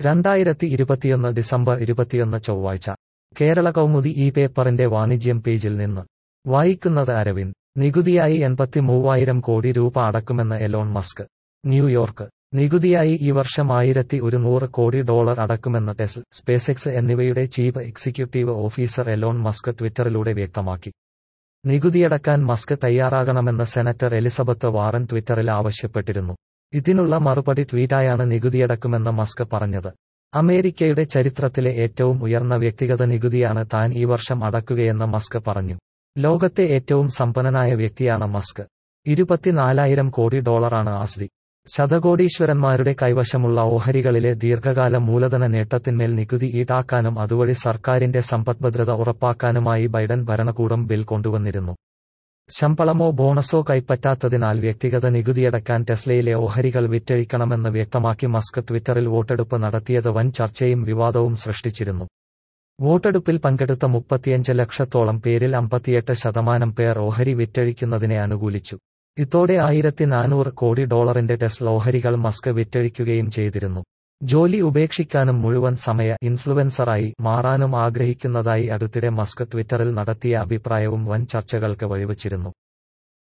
രണ്ടായിരത്തി ഇരുപത്തിയൊന്ന് ഡിസംബർ ഇരുപത്തിയൊന്ന് ചൊവ്വാഴ്ച കേരള കൗമുദി ഈ പേപ്പറിന്റെ വാണിജ്യം പേജിൽ നിന്ന് വായിക്കുന്നത് അരവിന്ദ് നികുതിയായി എൺപത്തി മൂവായിരം കോടി രൂപ അടക്കുമെന്ന് എലോൺ മസ്ക് ന്യൂയോർക്ക് നികുതിയായി ഈ വർഷം ആയിരത്തി ഒരുന്നൂറ് കോടി ഡോളർ അടക്കുമെന്ന് ടെസ്ല സ്പേസെക്സ് എന്നിവയുടെ chief executive officer Elon Musk ട്വിറ്ററിലൂടെ വ്യക്തമാക്കി നികുതിയടക്കാൻ മസ്ക് തയ്യാറാകണമെന്ന് സെനറ്റർ എലിസബത്ത് വാറൻ ട്വിറ്ററിൽ ആവശ്യപ്പെട്ടിരുന്നു ഇതിനുള്ള മറുപടി ട്വീറ്റായാണ് നികുതിയടക്കുമെന്ന് മസ്ക് പറഞ്ഞത് അമേരിക്കയുടെ ചരിത്രത്തിലെ ഏറ്റവും ഉയർന്ന വ്യക്തിഗത നികുതിയാണ് താൻ ഈ വർഷം അടക്കുകയെന്ന് മസ്ക് പറഞ്ഞു ലോകത്തെ ഏറ്റവും സമ്പന്നനായ വ്യക്തിയാണ് മസ്ക് ഇരുപത്തിനാലായിരം കോടി ഡോളറാണ് ആസ്തി ശതകോടീശ്വരന്മാരുടെ കൈവശമുള്ള ഓഹരികളിലെ ദീർഘകാല മൂലധന നേട്ടത്തിന്മേൽ നികുതി ഈടാക്കാനും അതുവഴി സർക്കാരിന്റെ സമ്പദ്ഭദ്രത ഉറപ്പാക്കാനുമായി ബൈഡൻ ഭരണകൂടം ബിൽ കൊണ്ടുവന്നിരുന്നു ശമ്പളമോ ബോണസോ കൈപ്പറ്റാത്തതിനാൽ വ്യക്തിഗത നികുതിയടക്കാൻ ടെസ്ലയിലെ ഓഹരികൾ വിറ്റഴിക്കണമെന്ന് വ്യക്തമാക്കി മസ്ക് ട്വിറ്ററിൽ വോട്ടെടുപ്പ് നടത്തിയത് വൻ ചർച്ചയും വിവാദവും സൃഷ്ടിച്ചിരുന്നു വോട്ടെടുപ്പിൽ പങ്കെടുത്ത മുപ്പത്തിയഞ്ച് ലക്ഷത്തോളം പേരിൽ അമ്പത്തിയെട്ട് ശതമാനം പേർ ഓഹരി വിറ്റഴിക്കുന്നതിനെ അനുകൂലിച്ചു ഇതോടെ ആയിരത്തി നാനൂറ് കോടി ഡോളറിന്റെ ടെസ്ല ഓഹരികൾ മസ്ക് വിറ്റഴിക്കുകയും ചെയ്തിരുന്നു ജോലി ഉപേക്ഷിക്കാനും മുഴുവൻ സമയ ഇൻഫ്ലുവൻസറായി മാറാനും ആഗ്രഹിക്കുന്നതായി അടുത്തിടെ മസ്ക് ട്വിറ്ററിൽ നടത്തിയ അഭിപ്രായവും വൻ ചർച്ചകൾക്ക് വഴിവച്ചിരുന്നു